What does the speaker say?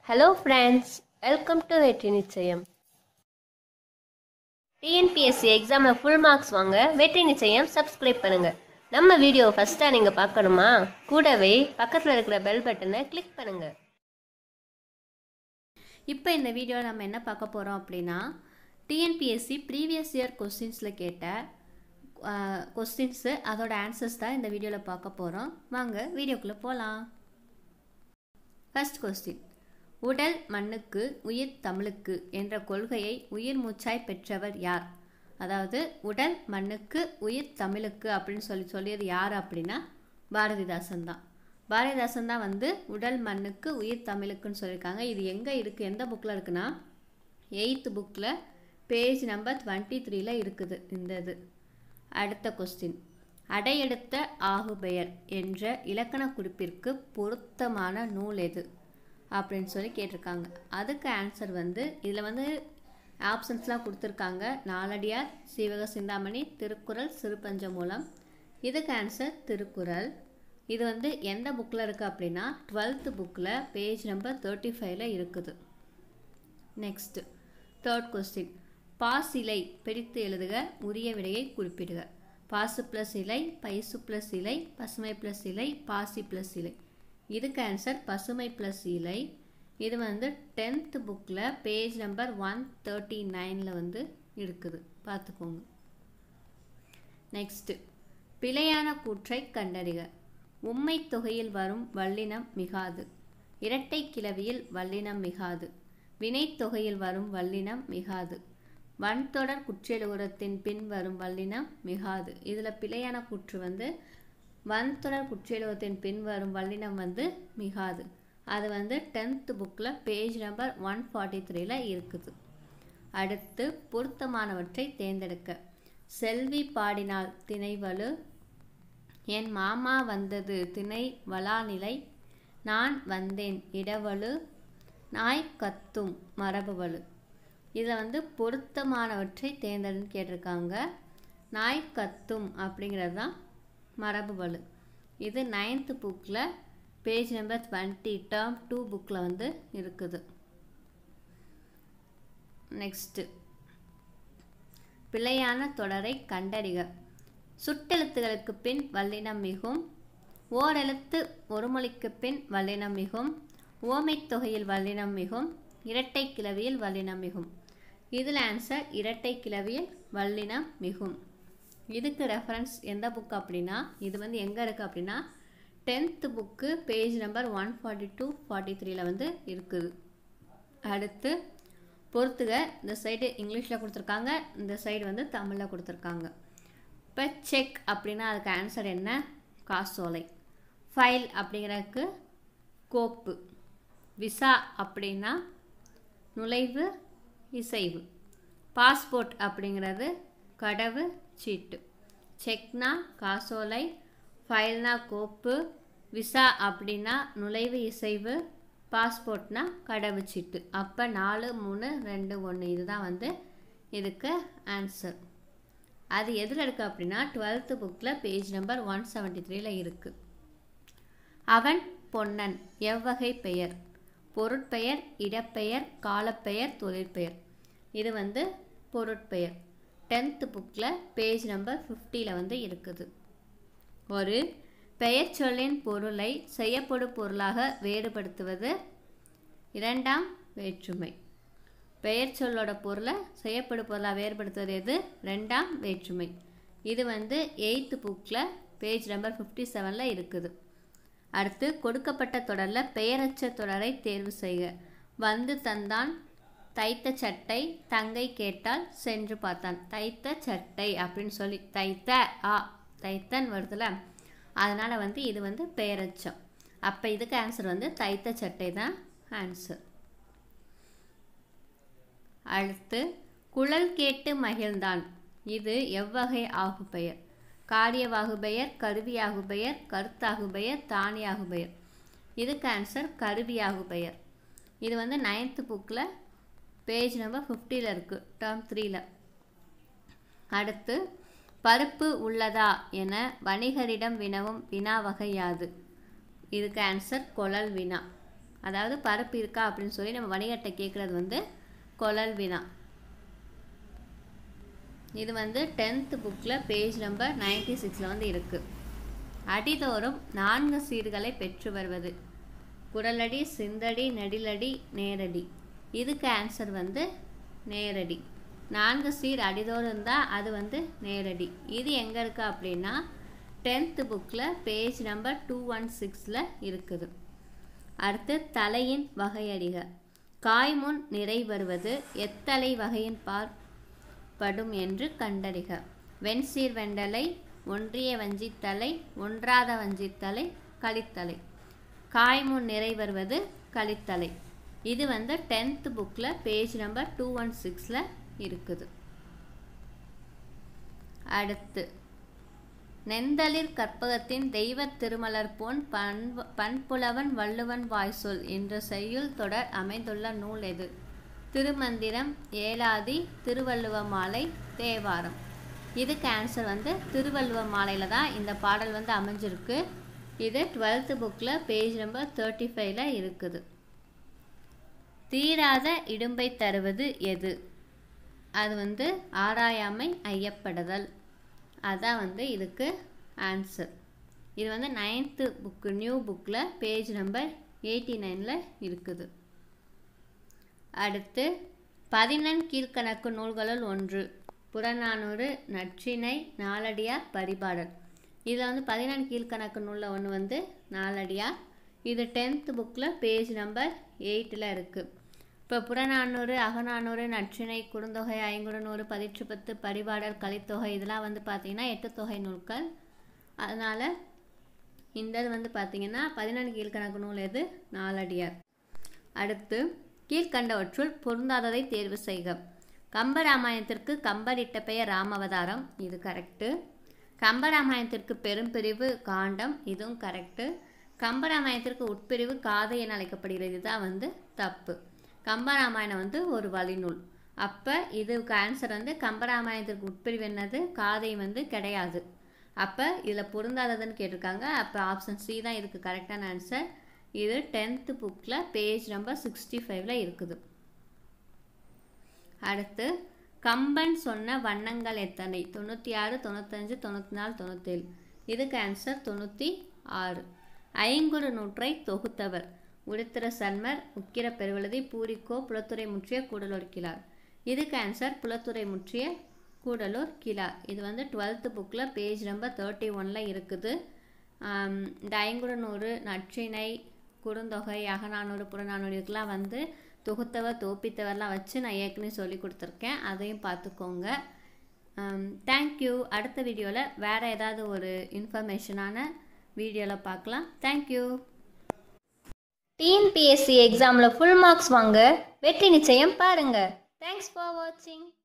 hello friends welcome to வெற்றி நிச்சயம் TNPSC எக்ஸாமில் ஃபுல் மார்க்ஸ் வாங்க வெற்றி நிச்சயம் சப்ஸ்கிரைப் பண்ணுங்க நம்ம வீடியோ ஃபஸ்ட்டாக நீங்கள் பார்க்கணுமா கூடவே பக்கத்தில் இருக்கிற பெல் பட்டனை கிளிக் பண்ணுங்க இப்போ இந்த வீடியோவில் நம்ம என்ன பார்க்க போகிறோம் அப்படின்னா டிஎன்பிஎஸ்சி ப்ரீவியஸ் இயர் கொஸ்டின்ஸில் கேட்ட கொஸ்டின்ஸு அதோட ஆன்சர்ஸ் தான் இந்த வீடியோவில் பார்க்க போகிறோம் வாங்க வீடியோக்குள்ளே போகலாம் ஃபர்ஸ்ட் கொஸ்டின் உடல் மண்ணுக்கு உயிர் தமிழுக்கு என்ற கொள்கையை உயிர் மூச்சாய் பெற்றவர் யார் அதாவது உடல் மண்ணுக்கு உயிர் தமிழுக்கு அப்படின்னு சொல்லி சொல்லியது யார் அப்படின்னா பாரதிதாசன் தான் பாரதிதாசன் தான் வந்து உடல் மண்ணுக்கு உயிர் தமிழுக்குன்னு சொல்லியிருக்காங்க இது எங்கே இருக்குது எந்த புக்கில் இருக்குன்னா எயித்து புக்கில் பேஜ் நம்பர் டுவெண்ட்டி த்ரீல இருக்குது இந்த இது அடுத்த கொஸ்டின் அடையெடுத்த ஆகுபெயர் என்ற இலக்கண குறிப்பிற்கு பொருத்தமான நூல் எது அப்படின்னு சொல்லி கேட்டிருக்காங்க அதுக்கு ஆன்சர் வந்து இதில் வந்து ஆப்ஷன்ஸ்லாம் கொடுத்துருக்காங்க நாலடியார் சீவக சிந்தாமணி திருக்குறள் சிறுபஞ்ச மூலம் இதுக்கு ஆன்சர் திருக்குறள் இது வந்து எந்த புக்கில் இருக்குது அப்படின்னா டுவெல்த்து புக்கில் பேஜ் நம்பர் தேர்ட்டி ஃபைவ்ல இருக்குது நெக்ஸ்ட்டு தேர்ட் கொஸ்டின் பாஸ் இலை பிரித்து எழுதுக உரிய விடையை குறிப்பிடுக பாசு ப்ளஸ் இலை பைசு ப்ளஸ் இலை பசுமை ப்ளஸ் இலை பாசி ப்ளஸ் இலை இதுக்கு ஆன்சர் பசுமை ப்ளஸ் இலை இது வந்து டென்த்து புக்கில் பேஜ் நம்பர் ஒன் தேர்ட்டி நைனில் வந்து இருக்குது பார்த்துக்கோங்க நெக்ஸ்ட்டு பிழையான கூற்றை கண்டறிக உம்மை தொகையில் வரும் வல்லினம் மிகாது இரட்டை கிளவியில் வல்லினம் மிகாது வினைத்தொகையில் வரும் வல்லினம் மிகாது வன்தொடர் குற்றெழுகுறத்தின் பின் வரும் வல்லினம் மிகாது இதில் பிழையான கூற்று வந்து வன்தொடர் குற்றெழுவத்தின் பின் வரும் வல்லினம் வந்து மிகாது அது வந்து டென்த்து புக்கில் பேஜ் நம்பர் ஒன் ஃபார்ட்டி த்ரீல இருக்குது அடுத்து பொருத்தமானவற்றை தேர்ந்தெடுக்க செல்வி பாடினால் திணைவலு என் மாமா வந்தது திணை வளாநிலை நான் வந்தேன் இடவலு நாய் கத்தும் மரபுவலு இதில் வந்து பொருத்தமானவற்றை தேர்ந்தெடுன்னு கேட்டிருக்காங்க நாய் கத்தும் அப்படிங்கிறது தான் மரபு வலு இது நைன்த்து புக்கில் page number twenty term two புக்கில் வந்து இருக்குது நெக்ஸ்ட்டு பிழையான தொடரை கண்டறிக சுட்டெழுத்துகளுக்கு பின் வல்லினம் மிகும் ஓரெழுத்து ஒரு மொழிக்கு பின் வல்லினம் மிகும் ஓமைத் தொகையில் வல்லினம் மிகும் இரட்டை கிளவியில் வல்லினம் மிகும் இதில் ஆன்சர் இரட்டை கிளவியில் வல்லினம் மிகும் இதுக்கு ரெஃபரன்ஸ் எந்த புக் அப்படின்னா இது வந்து எங்கே இருக்குது அப்படின்னா tenth book page number one forty two forty த்ரீல வந்து இருக்குது அடுத்து பொறுத்துக இந்த சைடு இங்கிலீஷில் கொடுத்துருக்காங்க இந்த சைடு வந்து தமிழில் கொடுத்துருக்காங்க இப்போ செக் அப்படின்னா அதுக்கு ஆன்சர் என்ன காசோலை ஃபைல் அப்படிங்கிறதுக்கு கோப்பு விசா அப்படின்னா நுழைவு இசைவு பாஸ்போர்ட் அப்படிங்கிறது கடவு சீட்டு செக்னா காசோலை ஃபைல்னா கோப்பு விசா அப்படின்னா நுழைவு இசைவு பாஸ்போர்ட்னா கடவுச்சீட்டு அப்போ நாலு மூணு ரெண்டு ஒன்று இதுதான் வந்து இதுக்கு ஆன்சர் அது எதில் இருக்குது அப்படின்னா டுவெல்த்து புக்கில் பேஜ் நம்பர் ஒன் செவன்ட்டி த்ரீல இருக்குது அவன் பொன்னன் எவ்வகை பெயர் பொருட்பெயர் இடப்பெயர் காலப்பெயர் தொழிற்பெயர் இது வந்து பொருட்பெயர் டென்த்து புக்கில் பேஜ் நம்பர் ஃபிஃப்டியில் வந்து இருக்குது ஒரு பெயர் சொல்லின் பொருளை செய்யப்படும் பொருளாக வேறுபடுத்துவது இரண்டாம் வேற்றுமை பெயர் சொல்லோட பொருளை செய்யப்படும் பொருளாக வேறுபடுத்துவது எது ரெண்டாம் வேற்றுமை இது வந்து எயித்து புக்கில் பேஜ் நம்பர் ஃபிஃப்டி செவனில் இருக்குது அடுத்து கொடுக்கப்பட்ட தொடரில் பெயரச்ச தொடரை தேர்வு செய்க வந்து தந்தான் தைத்த சட்டை தங்கை கேட்டால் சென்று பார்த்தான் தைத்த சட்டை அப்படின்னு சொல்லி தைத்த ஆ தைத்தன் வருதுல அதனால் வந்து இது வந்து பெயரச்சம் அப்போ இதுக்கு ஆன்சர் வந்து தைத்த சட்டை தான் ஆன்சர் அடுத்து குழல் கேட்டு மகிழ்ந்தான் இது எவ்வகை ஆகு பெயர் காரியவாகு பெயர் கருவியாகு பெயர் கருத்தாகு பெயர் தானியாகு பெயர் இதுக்கு ஆன்சர் கருவியாகு பெயர் இது வந்து நைன்த்து புக்கில் பேஜ் நம்பர் ஃபிஃப்டியில் இருக்குது டேர்ம் த்ரீல அடுத்து பருப்பு உள்ளதா என வணிகரிடம் வினவும் வினா வகை யாது இதுக்கு ஆன்சர் கொழல் வினா அதாவது பருப்பு இருக்கா அப்படின்னு சொல்லி நம்ம வணிகர்கிட்ட கேட்குறது வந்து கொழல் வினா இது வந்து டென்த்து புக்கில் பேஜ் நம்பர் நைன்டி சிக்ஸில் வந்து இருக்குது அடிதோறும் நான்கு சீர்களை பெற்று வருவது குடலடி சிந்தடி நெடிலடி நேரடி இதுக்கு ஆன்சர் வந்து நேரடி நான்கு சீர் அடிதோறும் இருந்தால் அது வந்து நேரடி இது எங்கே இருக்குது அப்படின்னா டென்த்து புக்கில் பேஜ் நம்பர் டூ ஒன் சிக்ஸில் இருக்குது அடுத்து தலையின் வகையடிக காய்முன் நிறை வருவது எத்தலை வகையின் பார் படும் என்று கண்டறிக வெண்சீர் வெண்டலை ஒன்றிய வஞ்சித்தலை ஒன்றாத வஞ்சித்தலை களித்தலை காய்முன் நிறை வருவது களித்தலை இது வந்து டென்த் புக்கில் பேஜ் நம்பர் டூ ஒன் சிக்ஸில் இருக்குது அடுத்து நெந்தளிர் கற்பகத்தின் தெய்வ திருமலர் போன் பண்ப பண்புலவன் வள்ளுவன் வாய்சொல் என்ற செய்யுள் தொடர் அமைந்துள்ள நூல் எது திருமந்திரம் ஏலாதி திருவள்ளுவ மாலை தேவாரம் இதுக்கு ஆன்சர் வந்து திருவள்ளுவ மாலையில் தான் இந்த பாடல் வந்து அமைஞ்சிருக்கு இது டுவெல்த்து புக்கில் பேஜ் நம்பர் தேர்ட்டி ஃபைவ்ல இருக்குது தீராத இடும்பை தருவது எது அது வந்து ஆராயாமை ஐயப்படுதல் அதான் வந்து இதுக்கு ஆன்சர் இது வந்து நைன்த்து புக்கு நியூ புக்கில் பேஜ் நம்பர் எயிட்டி நைனில் இருக்குது அடுத்து பதினெண் கீழ்கணக்கு நூல்களுள் ஒன்று புறநானூறு நற்றிணை நாலடியார் பரிபாடல் இதில் வந்து பதினெண் கீழ்கணக்கு நூலில் ஒன்று வந்து நாலடியார் இது டென்த்து புக்கில் பேஜ் நம்பர் எயிட்டில் இருக்குது இப்போ புறநானூறு அகநானூறு நற்றிணை குறுந்தொகை ஐங்குறுநூறு பதிற்று பத்து பரிபாடல் கலித்தொகை இதெல்லாம் வந்து பார்த்திங்கன்னா எட்டு தொகை நூல்கள் அதனால் இந்த இது வந்து பார்த்திங்கன்னா பதினெண்டு கீழ்கணக்கு நூல் எது நாலடியார் அடுத்து கீழ்கண்டவற்றுள் பொருந்தாததை தேர்வு செய்க கம்பராமாயணத்திற்கு கம்பர் இட்ட பெயர் ராமவதாரம் இது கரெக்டு கம்பராமாயணத்திற்கு பெரும்பிரிவு காண்டம் இதுவும் கரெக்டு கம்பராமாயணத்திற்கு உட்பிரிவு காதை என அழைக்கப்படுகிறது இதுதான் வந்து தப்பு கம்பராமாயணம் வந்து ஒரு வழிநூல் அப்போ இதுக்கு ஆன்சர் வந்து கம்பராமாயணத்திற்கு உட்பிரிவு என்னது காதை வந்து கிடையாது அப்போ இதில் பொருந்தாததுன்னு கேட்டிருக்காங்க அப்போ ஆப்ஷன் சி தான் இதுக்கு கரெக்டான ஆன்சர் இது டென்த்து புக்கில் பேஜ் நம்பர் சிக்ஸ்டி ஃபைவ்ல இருக்குது அடுத்து கம்பன் சொன்ன வண்ணங்கள் எத்தனை தொண்ணூற்றி ஆறு தொண்ணூத்தஞ்சு தொண்ணூற்றி நாலு தொண்ணூற்றேழு இதுக்கு ஆன்சர் தொண்ணூற்றி ஆறு ஐங்குறு நூற்றை தொகுத்தவர் உடுத்திர சன்மர் உக்கிர பெருவழுதி பூரிக்கோ புலத்துறை முற்றிய கூடலூர் கிளார் இதுக்கு ஆன்சர் புலத்துறை முற்றிய கூடலூர் கிளார் இது வந்து டுவெல்த்து புக்கில் பேஜ் நம்பர் தேர்ட்டி ஒனில் இருக்குது இந்த ஐங்குறு நூறு நற்றிணை குறுந்தொகை அகநானூறு புறநானூறு இதுக்கெலாம் வந்து தொகுத்தவர் தோப்பித்தவர்லாம் வச்சு நான் ஏற்கனவே சொல்லி கொடுத்துருக்கேன் அதையும் பார்த்துக்கோங்க தேங்க்யூ அடுத்த வீடியோவில் வேறு ஏதாவது ஒரு இன்ஃபர்மேஷனான வீடியோவில் பார்க்கலாம் தேங்க்யூ டிஎன்பிஎஸ்சி எக்ஸாமில் ஃபுல் மார்க்ஸ் வாங்க வெற்றி நிச்சயம் பாருங்க தேங்க்ஸ் ஃபார் வாட்சிங்